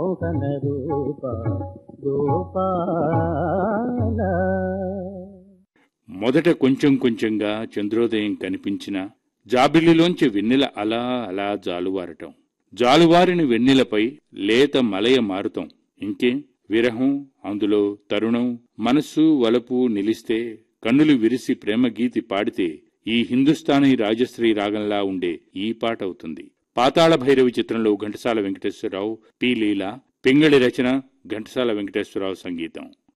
మోహన రూప గోపాల మొదట కొంచెం కొంచెంగా చంద్రోదయం కనిపించిన జాబిలిలోంచి వెన్నెల అలా అలా జాలువారటం జాలువారిన వెన్నెలపై లేత మలయ మారుతం ఇంకేం విరహం అందులో తరుణం మనస్సు వలపు నిలిస్తే కన్నులు విరిసి ప్రేమ గీతి పాడితే ఈ హిందుస్థానీ రాజశ్రీ రాగంలా ఉండే ఈ పాట అవుతుంది పాతాళ భైరవి చిత్రంలో ఘంటసాల వెంకటేశ్వరరావు పి లీల పింగళి రచన ఘంటసాల వెంకటేశ్వరరావు సంగీతం